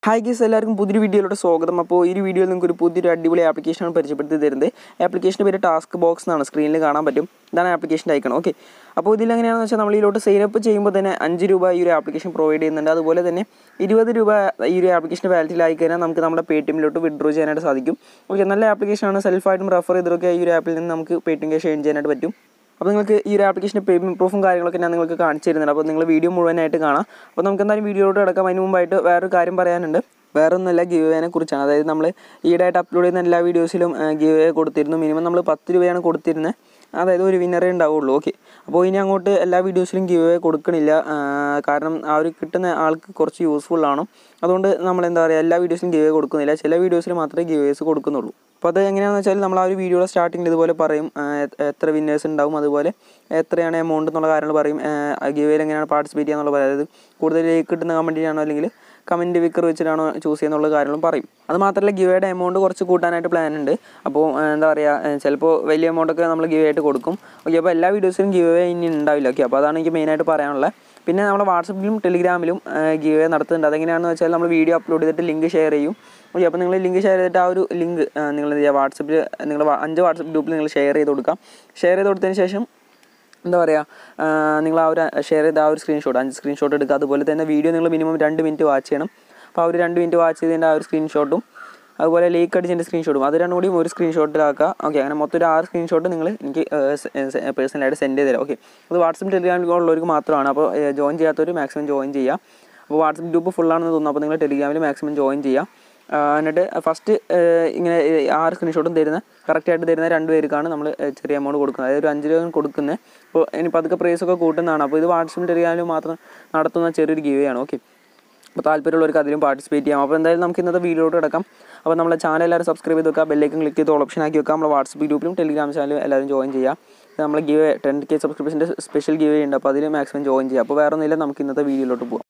Hi ഗീസ് എല്ലാവർക്കും പുതിയൊരു വീഡിയോയിലോട്ട് സ്വാഗതം അപ്പോൾ ഈ ഒരു വീഡിയോയിൽ നിങ്ങൾക്ക് ഒരു പുതിയൊരു അടിപൊളി ആപ്ലിക്കേഷനാണ് പരിചയപ്പെടുത്തി തരുന്നത് ആപ്ലിക്കേഷൻ്റെ പേര് ടാസ്ക് ബോക്സ് എന്നാണ് സ്ക്രീനിൽ കാണാൻ പറ്റും ഇതാണ് ആപ്ലിക്കേഷൻ്റെ ഐക്കണം ഓക്കെ അപ്പോൾ ഇതിൽ എങ്ങനെയാണെന്ന് വെച്ചാൽ നമ്മൾ ഇതിലോട്ട് സൈനപ്പ് ചെയ്യുമ്പോൾ തന്നെ അഞ്ച് രൂപ ഈ ഒരു ആപ്ലിക്കേഷൻ പ്രൊവൈഡ് ചെയ്യുന്നുണ്ട് അതുപോലെ തന്നെ ഇരുപത് രൂപ ഈ ഒരു ആപ്ലിക്കേഷൻ്റെ വാലറ്റിലായി കഴിഞ്ഞാൽ നമുക്ക് നമ്മുടെ പേ ടി എമ്മിലോട്ട് വിഡ്രോ ചെയ്യാനായിട്ട് സാധിക്കും ഓക്കെ നല്ല ആപ്ലിക്കേഷനാണ് സെൽഫായിട്ടും റെഫർ ചെയ്തൊക്കെ ഈ ഒരു ആപ്പിൽ നിന്ന് നമുക്ക് Paytm cash earn ചെയ്യാനായിട്ട് പറ്റും അപ്പോൾ നിങ്ങൾക്ക് ഈ ഒരു ആപ്ലിക്കേഷൻ്റെ പേയ്മെൻറ്റ് പ്രൂഫും കാര്യങ്ങളൊക്കെ ഞാൻ നിങ്ങൾക്ക് കാണിച്ചു തരുന്നുണ്ട് അപ്പോൾ നിങ്ങൾ വീഡിയോ മുഴുവനായിട്ട് കാണാം അപ്പോൾ നമുക്ക് എന്തായാലും വീഡിയോയിലോട്ട് കിടക്കാം അതിന് മുമ്പായിട്ട് വേറൊരു കാര്യം പറയാനുണ്ട് വേറെ ഒന്നുമല്ല ഗിവ് വേനെ കുറിച്ചാണ് അതായത് നമ്മൾ ഈടായിട്ട് അപ്ലോഡ് ചെയ്യുന്ന എല്ലാ വീഡിയോസിലും ഗിവ് വേ കൊടുത്തിരുന്നു മിനിമം നമ്മൾ പത്ത് രൂപയാണ് കൊടുത്തിരുന്നത് അതായത് ഒരു വിന്നറേ ഉണ്ടാവുള്ളൂ ഓക്കെ അപ്പോൾ ഇനി അങ്ങോട്ട് എല്ലാ വീഡിയോസിലും ഗിവ് വേ കൊടുക്കണില്ല ആ, കാരണം ആ ഒരു കിട്ടുന്ന ആൾക്ക് കുറച്ച് യൂസ്ഫുൾ ആണ് അതുകൊണ്ട് നമ്മൾ എന്താ പറയുക എല്ലാ വീഡിയോസിലും ഗിവ് വേ കൊടുക്കുന്നില്ല ചില വീഡിയോസിൽ മാത്രമേ ഗിവ് വേസ് കൊടുക്കുന്നുള്ളൂ അപ്പോൾ അത് എങ്ങനെയാണെന്ന് വെച്ചാൽ നമ്മൾ ആ ഒരു വീഡിയോയുടെ സ്റ്റാർട്ടിങ്ങിൽ ഇതുപോലെ പറയും ആ, എ- എത്ര വിന്നേഴ്സ് ഉണ്ടാവും അതുപോലെ എത്രയാണ് എമൗണ്ട് എന്നുള്ള കാര്യങ്ങൾ പറയും ഗിവ് വേയിൽ എങ്ങനെയാണ് പാർട്ടിസിപ്പേറ്റ് ചെയ്യാന്നുള്ള പറയും അതായത് കൂടുതൽ ലൈക്ക് കിട്ടുന്ന കമൻറ്റിനാണോ അല്ലെങ്കിൽ കമൻറ്റ് വിക്കർ വെച്ചിട്ടാണോ ചൂസ് ചെയ്യുന്നുള്ള കാര്യങ്ങളും പറയും അത് മാത്രമല്ല ഗിവയുടെ എമൗണ്ട് കുറച്ച് കൂട്ടാനായിട്ട് പ്ലാൻ ഉണ്ട് അപ്പോൾ ഏഹ്, എന്താ പറയുക ചിലപ്പോൾ വലിയ എമൗണ്ട് ഒക്കെ നമ്മൾ ഗിവ് ആയിട്ട് കൊടുക്കും ഓക്കെ അപ്പോൾ എല്ലാ വീഡിയോസിലും ഗിവ് ഇനി ഉണ്ടാവില്ല ഓക്കെ അപ്പോൾ അതാണ് എനിക്ക് മെയിനായിട്ട് പറയാനുള്ളത് പിന്നെ നമ്മുടെ വാട്സപ്പിലും ടെലിഗ്രാമിലും ഗിവ് നടത്തുന്നുണ്ട് അതെങ്ങനെയാണെന്ന് വെച്ചാൽ നമ്മൾ വീഡിയോ അപ്ലോഡ് ചെയ്തിട്ട് ലിങ്ക് ഷെയർ ചെയ്യും ഓക്കെ അപ്പോൾ നിങ്ങൾ ലിങ്ക് ഷെയർ ചെയ്തിട്ട് ആ ഒരു ലിങ്ക് നിങ്ങൾ എന്ത് ചെയ്യുക വാട്സപ്പിൽ നിങ്ങൾ അഞ്ച് വാട്സപ്പ് ഗ്രൂപ്പിൽ നിങ്ങൾ ഷെയർ ചെയ്ത് കൊടുക്കാം ഷെയർ ചെയ്ത് കൊടുത്തതിന് ശേഷം എന്താ പറയുക നിങ്ങൾ ആ ഒരു ഷെയർ ചെയ്ത ആ ഒരു സ്ക്രീൻഷോട്ട് അഞ്ച് സ്ക്രീൻഷോട്ട് എടുക്കുക അതുപോലെ തന്നെ വീഡിയോ നിങ്ങൾ മിനിമം രണ്ട് മിനിറ്റ് വാച്ച് ചെയ്യണം അപ്പോൾ ആ ഒരു രണ്ട് മിനിറ്റ് വാച്ച് ചെയ്തതിൻ്റെ ആ ഒരു സ്ക്രീൻഷോട്ടും അതുപോലെ ലീക്ക് അടിച്ചതിൻ്റെ സ്ക്രീൻഷോട്ടും അത് രണ്ടും കൂടി ഒരു സ്ക്രീൻഷോട്ടിലാക്കുക ഓക്കെ അങ്ങനെ മൊത്തം ഒരു ആറ് സ്ക്രീൻഷോട്ട് നിങ്ങൾ എനിക്ക് പേഴ്സണലായിട്ട് സെൻഡ് ചെയ്ത് തരാം ഓക്കെ അത് വാട്സപ്പ് ടെലിഗ്രാമിൽ ഉള്ളവർക്ക് മാത്രമാണ് അപ്പോൾ ജോയിൻ ചെയ്യാത്തവർ മാക്സിമം ജോയിൻ ചെയ്യുക അപ്പോൾ വാട്സപ്പ് ഗ്രൂപ്പ് ഫുള്ളാണെന്ന് തോന്നുന്നു അപ്പോൾ നിങ്ങൾ ടെലിഗ്രാമിൽ മാക്സിമം ജോയിൻ ചെയ്യുക ആ, എന്നിട്ട് ഫസ്റ്റ് ഇങ്ങനെ ഈ ആറ് സ്ക്രീൻഷോട്ടും തരുന്ന കറക്റ്റായിട്ട് തരുന്ന രണ്ട് പേർക്കാണ് നമ്മൾ ചെറിയ എമൗണ്ട് കൊടുക്കുന്നത് അതായത് ഒരു അഞ്ച് രൂപ കൊടുക്കുന്നത് അപ്പോൾ ഇനി പതുക്കെ പ്രൈസ് ഒക്കെ കൂട്ടുന്നതാണ് അപ്പോൾ ഇത് വാട്സപ്പിൽ ടെലിഗ്രാമിൽ മാത്രം നടത്തുന്ന ചെറിയൊരു ഗീവ് ആണ് ഓക്കെ അപ്പോൾ താല്പര്യമുള്ളവർക്ക് അതിലും പാർട്ടിസിപ്പേറ്റ് ചെയ്യാം അപ്പോൾ എന്തായാലും നമുക്ക് ഇന്നത്തെ വീഡിയോയിലോട്ട് കിടക്കാം അപ്പോൾ നമ്മുടെ ചാനൽ എല്ലാവരും സബ്സ്ക്രൈബ് ചെയ്ത് വെക്കുക ബെല്ലേക്കും ക്ലിക്ക് ചെയ്ത് ഓപ്ഷൻ ആക്കി വെക്കാം നമ്മുടെ വാട്സപ്പ് ഗ്രൂപ്പിലും ടെലിഗ്രാം ചാനലും എല്ലാവരും ജോയിൻ ചെയ്യാം ഇത് നമ്മൾ ഗീവ് ടെൻ കെ സബ്സ്ക്രിപ്ഷൻ്റെ സ്പെഷ്യൽ ഗീവ് ഉണ്ട് അപ്പോൾ അതിൽ മാക്സിമം ജോയിൻ ചെയ്യാം അപ്പോൾ വേറെ ഒന്നുമില്ല നമുക്ക് ഇന്നത്തെ വീഡിയോയിലോട്ട് പോകാം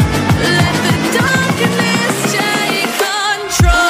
Let the darkness take control.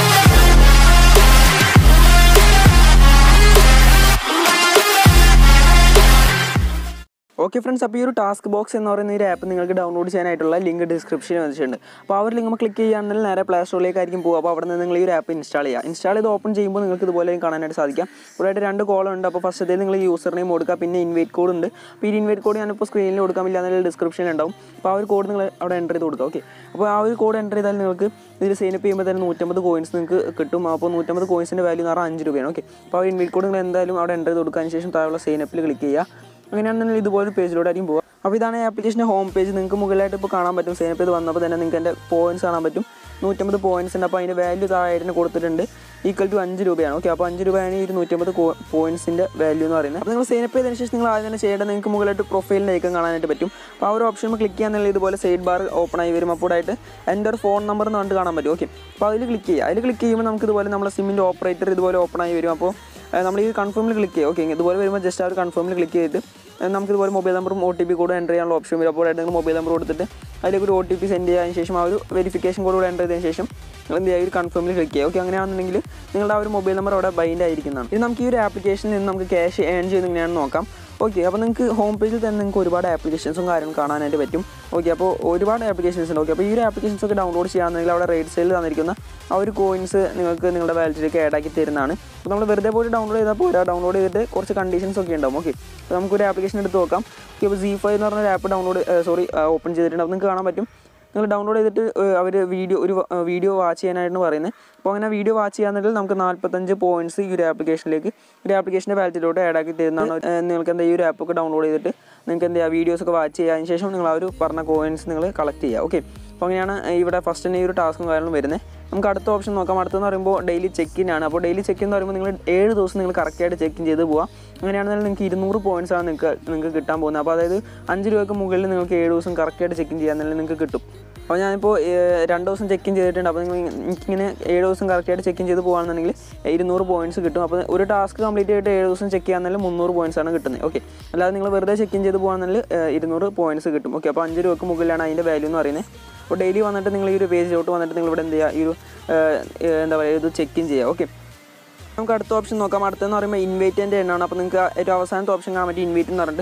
Okay friends അപ്പോൾ ഈ ഒരു ടാസ്ക് ബോക്സ് എന്ന് പറയുന്ന ഈ ഒരു ആപ്പ് നിങ്ങൾക്ക് ഡൗൺലോഡ് ചെയ്യാനായിട്ടുള്ള ലിങ്ക് ഡിസ്ക്രിപ്ഷനിൽ വെച്ചിട്ടുണ്ട് അപ്പോൾ ആ ഒരു ലിങ്ക് നമ്മൾ ക്ലിക്ക് ചെയ്യുകയാണെങ്കിൽ നേരെ പ്ലേ സ്റ്റോറിലേക്കായിരിക്കും പോകുക അപ്പോൾ അവിടെ നിന്ന് നിങ്ങൾ ഈ ഒരു ആപ്പ് ഇൻസ്റ്റാൾ ചെയ്യുക ഇൻസ്റ്റാൾ ചെയ്ത് ഓപ്പൺ ചെയ്യുമ്പോൾ നിങ്ങൾക്ക് ഇതുപോലെ കാണാനായിട്ട് സാധിക്കാം ഇവിടെയായിട്ട് രണ്ട് കോളം ഉണ്ട് അപ്പോൾ ഫസ്റ്റ് നിങ്ങൾ യൂസർ നെയിം കൊടുക്കുക പിന്നെ ഇൻവൈറ്റ് കോഡ് ഉണ്ട് അപ്പോൾ ഈ ഇൻവൈറ്റ് കോഡ് ഞാനിപ്പോൾ സ്ക്രീനിൽ കൊടുക്കാൻ പറ്റില്ല എന്നുള്ള ഡിസ്ക്രിപ്ഷനിൽ ഉണ്ടാവും അപ്പോൾ ആ ഒരു കോഡ് നിങ്ങൾ അവിടെ എൻ്റർ ചെയ്ത് കൊടുക്കുക ഓക്കെ അപ്പോൾ ആ ഒരു കോഡ് എൻ്റർ ചെയ്താൽ നിങ്ങൾക്ക് ഇതിൽ സൈനപ്പ് ചെയ്യുമ്പോൾ തന്നെ നൂറ്റമ്പത് കോയിൻസ് നിങ്ങൾക്ക് കിട്ടും അപ്പോൾ നൂറ്റമ്പത് കോയിൻസിൻ്റെ വാല്യൂ എന്ന് പറഞ്ഞാൽ അഞ്ച് രൂപയാണ് ഓക്കെ അപ്പോൾ ആ ഇൻവൈറ്റ് കോഡ് നിങ്ങൾ എന്തായാലും അവിടെ എൻ്റർ ചെയ്ത് കൊടുത്തതിന് ശേഷം താഴെയുള്ള സൈനപ്പിൽ ക്ലിക്ക് ചെയ്യുക അങ്ങനെയാണെന്നുണ്ടെങ്കിൽ ഇതുപോലെ പേജിലൂടെ ആയിരിക്കും പോകുക അപ്പോൾ ഇതാണ് ആപ്ലിക്കേഷൻ്റെ ഹോം പേജ് നിങ്ങൾക്ക് മുകളിലായിട്ട് ഇപ്പോൾ കാണാൻ പറ്റും സേനപ്പ് ചെയ്ത് വന്നപ്പോൾ തന്നെ നിങ്ങൾക്ക് എൻ്റെ പോയിൻറ്റ്സ് കാണാൻ പറ്റും നൂറ്റമ്പത് പോയിൻറ്റ്സ് ഉണ്ട് അപ്പോൾ അതിൻ്റെ വാല്യൂ താഴെ കൊടുത്തിട്ടുണ്ട് ഈക്വൽ ടു അഞ്ച് രൂപയാണ് ഓക്കെ അപ്പോൾ അഞ്ച് രൂപയാണ് ഈ ഒരു നൂറ്റമ്പത് പോയിൻറ്റ്സിൻ്റെ വാല്യൂ എന്ന് പറയുന്നത് അപ്പോൾ നിങ്ങൾ സേനപ്പ് ചെയ്തതിന് ശേഷം നിങ്ങൾ ആദ്യം തന്നെ ചെയ്യേണ്ടത് നിങ്ങൾക്ക് മുകളിലായിട്ട് പ്രൊഫൈലിൻ്റെ ഐക്കൺ കാണാനായിട്ട് പറ്റും അപ്പോൾ ആ ഒരു ഓപ്ഷൻ ക്ലിക്ക് ചെയ്യാന്നുള്ള ഇതുപോലെ സൈഡ് ബാർ ഓപ്പൺ ആയി വരും അപ്പോൾ ആയിട്ട് എൻ്റെ ഒരു ഫോൺ നമ്പർ എന്ന് പറഞ്ഞിട്ട് കാണാൻ പറ്റും ഓക്കെ അപ്പോൾ അതിൽ ക്ലിക്ക് ചെയ്യുക അതിൽ ക്ലിക്ക് ചെയ്യുമ്പോൾ നമുക്ക് ഇതുപോലെ നമ്മുടെ സിമ്മിൻ്റെ ഓപ്പറേറ്റർ ഇതുപോലെ ഓപ്പൺ ആയി വരും അപ്പോൾ ഏഹ് നമ്മൾ ഈ കൺഫേമിൽ ക്ലിക്ക് ചെയ്യുക ഓക്കെ ഇതുപോലെ വരുമ്പോൾ ജസ്റ്റ് ആ ഒരു കൺഫേമിൽ ക്ലിക്ക് ചെയ്തിട്ട് ഏഹ് നമുക്ക് ഇതുപോലെ മൊബൈൽ നമ്പറും O T P code enter ചെയ്യാനുള്ള ഓപ്ഷൻ വരും അപ്പോൾ നിങ്ങൾ മൊബൈൽ നമ്പർ കൊടുത്തിട്ട് അതിലേക്ക് ഒരു ഒ ടി പി സെൻഡ് ചെയ്തതിന് ശേഷം ആ ഒരു വെരിഫിക്കേഷൻ കോഡ് കൂടെ എൻ്റർ ചെയ്തതിന് ശേഷം നിങ്ങൾ എന്ത് ചെയ്യുക ഈ ഒരു കൺഫേമിൽ ക്ലിക്ക് ചെയ്യുക ഓക്കെ അങ്ങനെയാണെന്നുണ്ടെങ്കിൽ നിങ്ങളുടെ ആ ഒരു മൊബൈൽ നമ്പർ അവിടെ ബൈൻഡ് ആയിരിക്കുന്നതാണ് ഇത് നമുക്ക് ഈ ഒരു ആപ്ലിക്കേഷനിൽ നിന്ന് നമുക്ക് ക്യാഷ് ഏൺ ചെയ്യുന്നത് എങ്ങനെയാണെന്ന് നോക്കാം ഓക്കെ അപ്പോൾ നിങ്ങൾക്ക് ഹോം പേജിൽ തന്നെ നിങ്ങൾക്ക് ഒരുപാട് ആപ്ലിക്കേഷൻസും കാര്യങ്ങളും കാണാനായിട്ട് പറ്റും ഓക്കെ അപ്പോൾ ഒരുപാട് ആപ്ലിക്കേഷൻസ് ഉണ്ട് ഓക്കെ അപ്പോൾ ഈ ഒരു ആപ്ലിക്കേഷൻസ് ഒക്കെ ഡൗൺലോഡ് ചെയ്യാമെന്നെങ്കിൽ അവിടെ റേറ്റ് സെയിൽ തന്നിരിക്കുന്ന ആ ഒരു കോയിൻസ് നിങ്ങൾക്ക് നിങ്ങളുടെ വാലറ്റിലേക്ക് ആഡ് ആക്കി തരുന്നതാണ് അപ്പോൾ നമ്മൾ വെറുതെ പോയിട്ട് ഡൗൺലോഡ് ചെയ്താൽ പോരാ ഡൗൺലോഡ് ചെയ്തിട്ട് കുറച്ച് കണ്ടീഷൻസ് ഒക്കെ ഉണ്ടാവും ഓക്കെ അപ്പോൾ നമുക്കൊരു ആപ്ലിക്കേഷൻ എടുത്ത് നോക്കാം ഓക്കെ അപ്പോൾ സി ഫൈവ് എന്ന് പറഞ്ഞ ഒരു ആപ്പ് ഡൗൺലോഡ് സോറി ഓപ്പൺ ചെയ്തിട്ടുണ്ട് അപ്പോൾ നിങ്ങൾക്ക് കാണാൻ പറ്റും നിങ്ങൾ ഡൗൺലോഡ് ചെയ്തിട്ട് അവർ വീഡിയോ ഒരു വീഡിയോ വാച്ച് ചെയ്യാനായിട്ടാണ് പറയുന്നത് അപ്പോൾ അങ്ങനെ വീഡിയോ വാച്ച് ചെയ്യാന്നുണ്ടെങ്കിൽ നമുക്ക് നാൽപ്പത്തഞ്ച് പോയിന്റ്സ് ഈ ഒരു ആപ്ലിക്കേഷനിലേക്ക് ഒരു ആപ്ലിക്കേഷൻ്റെ വാലറ്റിലോട്ട് ആഡ് ആക്കി തരുന്നതാണ് ഏഹ് നിങ്ങൾക്ക് എന്താ ഈ ഒരു ആപ്പ് ഒക്കെ ഡൗൺലോഡ് ചെയ്തിട്ട് നിങ്ങൾക്ക് എന്താ വീഡിയോസ് ഒക്കെ വാച്ച് ചെയ്യാതിന് ശേഷം നിങ്ങൾ ആ ഒരു പറഞ്ഞ കോയിൻസ് നിങ്ങൾ കളക്ട് ചെയ്യുക ഓക്കെ അപ്പോൾ അങ്ങനെയാണ് ഇവിടെ ഫസ്റ്റ് തന്നെ ഈ ഒരു ടാസ്കും കാര്യങ്ങളും വരുന്നത് നമുക്ക് അടുത്ത ഓപ്ഷൻ നോക്കാം അടുത്തെന്ന് പറയുമ്പോൾ ഡെയിലി ചെക്ക് ഇൻ ആണ് അപ്പോൾ ഡെയിലി ചെക്ക് എന്ന് പറയുമ്പോൾ നിങ്ങൾ ഏഴ് ദിവസം നിങ്ങൾ കറക്റ്റായിട്ട് ചെക്ക് ഇൻ ചെയ്ത് പോകാം അങ്ങനെയാണെന്നുണ്ടെങ്കിൽ നിങ്ങൾക്ക് ഇരുന്നൂറ് പോയിന്റ്സ് ആണ് നിങ്ങൾക്ക് നിങ്ങൾക്ക് കിട്ടാൻ പോകുന്നത് അപ്പോൾ അതായത് അഞ്ച് രൂപയ്ക്ക് മുകളിൽ നിങ്ങൾക്ക് ഏഴ് ദിവസം കറക്റ്റായിട്ട് ചെക്ക് ഇൻ ചെയ്യാന്നുണ്ടെങ്കിൽ നിങ്ങൾക്ക് കിട്ടും അപ്പോൾ ഞാനിപ്പോൾ ഏഹ്, രണ്ട് ദിവസം ചെക്ക് ഇൻ ചെയ്തിട്ടുണ്ട് അപ്പോൾ നിങ്ങൾ എനിക്കിങ്ങനെ ഏഴ് ദിവസം കറക്റ്റായിട്ട് ചെക്ക് ഇൻ ചെയ്ത് പോകുകയാണെന്നുണ്ടെങ്കിൽ ഇരുന്നൂറ് പോയിന്റ്സ് കിട്ടും അപ്പോൾ ഒരു ടാസ്ക് കംപ്ലീറ്റ് ചെയ്തിട്ട് ഏഴ് ദിവസം ചെക്ക് ചെയ്യാന്നുണ്ടെങ്കിൽ മുന്നൂറ് പോയിന്റ്സ് ആണ് കിട്ടുന്നത് ഓക്കെ അല്ലാതെ നിങ്ങൾ വെറുതെ ചെക്ക് ഇൻ ചെയ്ത് പോകുകയാണെന്നുണ്ടെങ്കിൽ ഏഹ്, ഇരുന്നൂറ് പോയിന്റ്സ് കിട്ടും ഓക്കെ അപ്പോൾ അഞ്ച് രൂപയ്ക്ക് മുകളിലാണ് അതിൻ്റെ വാല്യൂ എന്ന് പറയുന്നത് അപ്പോൾ ഡെയിലി വന്നിട്ട് നിങ്ങൾ ഈ ഒരു പേജിലോട്ട് വന്നിട്ട് നിങ്ങൾ ഇവിടെ എന്ത് ചെയ്യുക ഈ ഒരു ഏഹ്, ഏഹ്, എന്താ പറയുക ഇത് ചെക്ക് ഇൻ ചെയ്യുക ഓക്കെ നമുക്ക് അടുത്ത ഓപ്ഷൻ നോക്കാം അടുത്തെന്ന് പറയുമ്പോൾ ഇൻവൈറ്റിൻ്റെ എണ്ണമാണ് അപ്പോൾ നിങ്ങൾക്ക് ഏറ്റവും അവസാനത്തെ ഓപ്ഷൻ കാണാൻ പറ്റും ഇൻവൈറ്റ് എന്ന് പറഞ്ഞിട്ട് അപ്പോൾ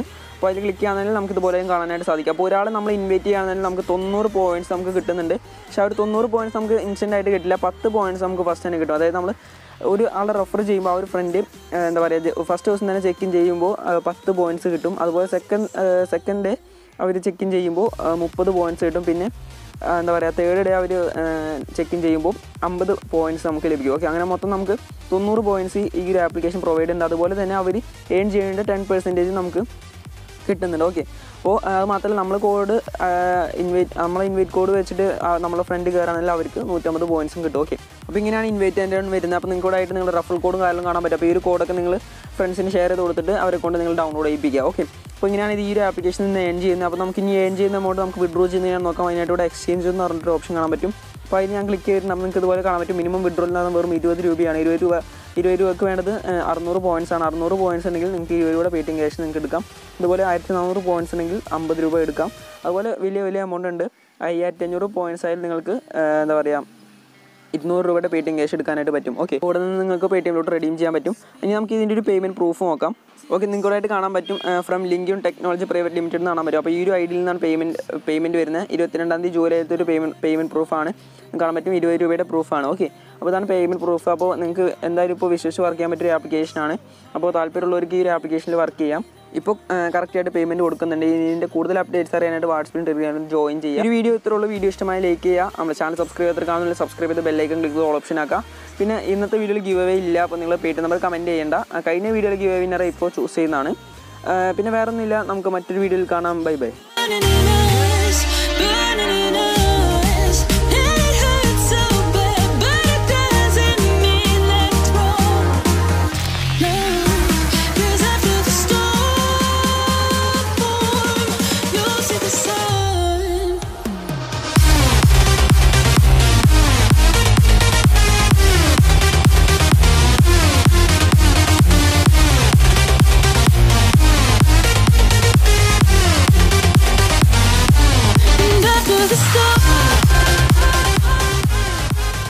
അപ്പോൾ അതിൽ ക്ലിക്ക് ചെയ്യാണെങ്കിൽ നമുക്ക് ഇതുപോലെയും കാണാനായിട്ട് സാധിക്കും അപ്പോൾ ഒരാൾ നമ്മൾ ഇൻവൈറ്റ് ചെയ്യുകയാണെങ്കിൽ നമുക്ക് തൊണ്ണൂറ് പോയിന്റ്സ് നമുക്ക് കിട്ടുന്നുണ്ട് പക്ഷേ ആ ഒരു തൊണ്ണൂറ് പോയിന്റ്സ് നമുക്ക് ഇൻസ്റ്റൻ്റ് ആയിട്ട് കിട്ടില്ല പത്ത് പോയിന്റ്സ് നമുക്ക് ഫസ്റ്റ് തന്നെ കിട്ടും അതായത് നമ്മൾ ഒരു ആളെ റെഫർ ചെയ്യുമ്പോൾ ആ ഒരു ഫ്രണ്ട് എന്താ പറയുക ഫസ്റ്റ് ദിവസം തന്നെ ചെക്ക് ഇൻ ചെയ്യുമ്പോൾ ആ, പത്ത് പോയിന്റ്സ് കിട്ടും അതുപോലെ സെക്കൻഡ് സെക്കൻഡ് ഡേ അവർ ചെക്ക് ഇൻ ചെയ്യുമ്പോൾ മുപ്പത് പോയിന്റ്സ് കിട്ടും പിന്നെ ആ, എന്താ പറയുക തേർഡ് ഡേ അവർ ചെക്ക് ഇൻ ചെയ്യുമ്പോൾ അമ്പത് പോയിന്റ്സ് നമുക്ക് ലഭിക്കും ഓക്കെ അങ്ങനെ മൊത്തം നമുക്ക് തൊണ്ണൂറ് പോയിന്റ്സ് ഈ ഒരു ആപ്ലിക്കേഷൻ പ്രൊവൈഡ് ചെയ്യുന്നുണ്ട് അതുപോലെ തന്നെ അവർ ഏൺ ചെയ്യേണ്ട ടെൻ പെർസെൻറ്റേജ് നമുക്ക് കിട്ടുന്നുണ്ട് ഓക്കെ അപ്പോൾ അത് മാത്രമല്ല നമ്മൾ കോഡ് ഇൻവൈറ്റ് നമ്മളെ ഇൻവൈറ്റ് കോഡ് വെച്ചിട്ട് ആ നമ്മളെ ഫ്രണ്ട് കയറാണെങ്കിൽ അവർക്ക് നൂറ്റമ്പത് പോയിന്റ്സും കിട്ടും ഓക്കെ അപ്പോൾ ഇങ്ങനെയാണ് ഇൻവൈറ്റ് എൻ്റെ വരുന്നത് അപ്പോൾ നിങ്ങൾക്ക് ആയിട്ട് നിങ്ങൾ റഫൽ കോഡും കാര്യങ്ങളും കാണാൻ പറ്റും അപ്പോൾ ഈ ഒരു കോഡൊക്കെ നിങ്ങൾ ഫ്രണ്ട്സിന് ഷെയർ ചെയ്ത് കൊടുത്തിട്ട് അവരെ കൊണ്ട് നിങ്ങൾ ഡൗൺലോഡ് ചെയ്യിപ്പിക്കുക ഓക്കെ അപ്പോൾ ഇങ്ങനെയാണ് ഇത് ഈ ഒരു ആപ്ലിക്കേഷനിൽ നിന്ന് ഏൺ ചെയ്യുന്നത് അപ്പോൾ നമുക്ക് ഇനി ഏൺ ചെയ്യുന്ന എമൗണ്ട് നമുക്ക് വിഡ്രോ ചെയ്യുന്ന ഞാൻ നോക്കാം അതിനായിട്ട് ഇവിടെ എക്സ്ചേഞ്ച് എന്ന് പറഞ്ഞിട്ട് ഓപ്ഷൻ കാണാൻ പറ്റും അപ്പോൾ അതിന് ഞാൻ ക്ലിക്ക് ചെയ്തിട്ട് നമുക്ക് ഇതുപോലെ കാണാൻ പറ്റും മിനിമം വിഡ്രോയിൽ നിന്ന് വെറും ഇരുപത് രൂപയാണ് ഇരുപത് രൂപ ഇരുപത് രൂപയ്ക്ക് വേണ്ടത് ഏഹ്, അറുന്നൂറ് പോയിന്റ്സ് ആണ് അറുന്നൂറ് പോയിന്റ്സ് ഉണ്ടെങ്കിൽ നിങ്ങൾക്ക് ഇരുപത് രൂപയുടെ പേറ്റിംഗ് ക്യാഷ് നിങ്ങൾക്ക് എടുക്കാം അതുപോലെ ആയിരത്തി നാനൂറ് പോയിന്റ്സ് ഉണ്ടെങ്കിൽ അമ്പത് രൂപ എടുക്കാം അതുപോലെ വലിയ വലിയ എമൗണ്ട് ഉണ്ട് അയ്യായിരത്തി അഞ്ഞൂറ് പോയിന്റ്സ് ആയാലും നിങ്ങൾക്ക് ഏഹ്, എന്താ പറയുക ഇരുന്നൂറ് രൂപയുടെ പേടിഎം ക്യാഷ് എടുക്കാനായിട്ട് പറ്റും ഓക്കെ ഇവിടെ നിന്ന് നിങ്ങൾക്ക് പേ ടി എമ്മിലോട്ട് റെഡീം ചെയ്യാൻ പറ്റും ഇനി നമുക്ക് ഇതിൻ്റെ ഒരു പേയ്മെൻറ്റ് പ്രൂഫ് നോക്കാം ഓക്കെ നിങ്ങൾക്കായിട്ട് കാണാൻ പറ്റും from Linkyun technology private limited എന്ന് കാണാൻ പറ്റും അപ്പോൾ ഈ ഒരു ഐഡിയിൽ നിന്നാണ് പേയ്മെൻറ്റ് പേയ്മെൻറ്റ് വരുന്നത് ഇരുപത്തിരണ്ടാം തീയതി ജൂലൈത്തെ ഒരു പേയ്മെൻറ്റ് പേയ്മെൻറ്റ് പ്രൂഫാണ് കാണാൻ പറ്റും ഇരുപത് രൂപയുടെ പ്രൂഫാണ് ഓക്കെ അപ്പോൾ ഇതാണ് പേയ്മെൻറ്റ് പ്രൂഫ് അപ്പോൾ നിങ്ങൾക്ക് എന്തായാലും ഇപ്പോൾ വിശ്വസിച്ച് വർക്ക് ചെയ്യാൻ പറ്റിയ ഒരു ആപ്ലിക്കേഷനാണ് അപ്പോൾ താല്പര്യമുള്ളവർക്ക് ഈ ഒരു ആപ്ലിക്കേഷനിൽ വർക്ക് ചെയ്യാം ഇപ്പോൾ കറക്റ്റായിട്ട് പേയ്മെൻറ്റ് കൊടുക്കുന്നുണ്ട് ഇതിൻ്റെ കൂടുതൽ അപ്ഡേറ്റ്സ് അറിയാനായിട്ട് വാട്സപ്പിൽ ടെലിഗ്രാമിൽ ജോയിൻ ചെയ്യുക ഈ ഒരു വീഡിയോ ഇത്രയുള്ള വീഡിയോ ഇഷ്ടമായി ലൈക്ക് ചെയ്യുക നമ്മുടെ ചാനൽ സബ്സ്ക്രൈബ് ചെയ്തിട്ട് കാണുന്നില്ല സബ്സ്ക്രൈബ് ചെയ്ത് ബെല്ലൈക്കൺ ക്ലിക്ക് ചെയ്ത് ഓപ്ഷൻ ആക്കുക പിന്നെ ഇന്നത്തെ വീഡിയോയിൽ ഗിവ് അവേ ഇല്ല അപ്പോൾ നിങ്ങൾ പേറ്റ് നമ്പർ കമൻറ്റ് ചെയ്യേണ്ട ആ, കഴിഞ്ഞ വീഡിയോയിൽ ഗിവ് അവേ വിന്നറെ ഇപ്പോൾ ചൂസ് ചെയ്യുന്നതാണ് ആ, പിന്നെ വേറെ ഒന്നുമില്ല നമുക്ക് മറ്റൊരു വീഡിയോയിൽ കാണാം bye bye na na na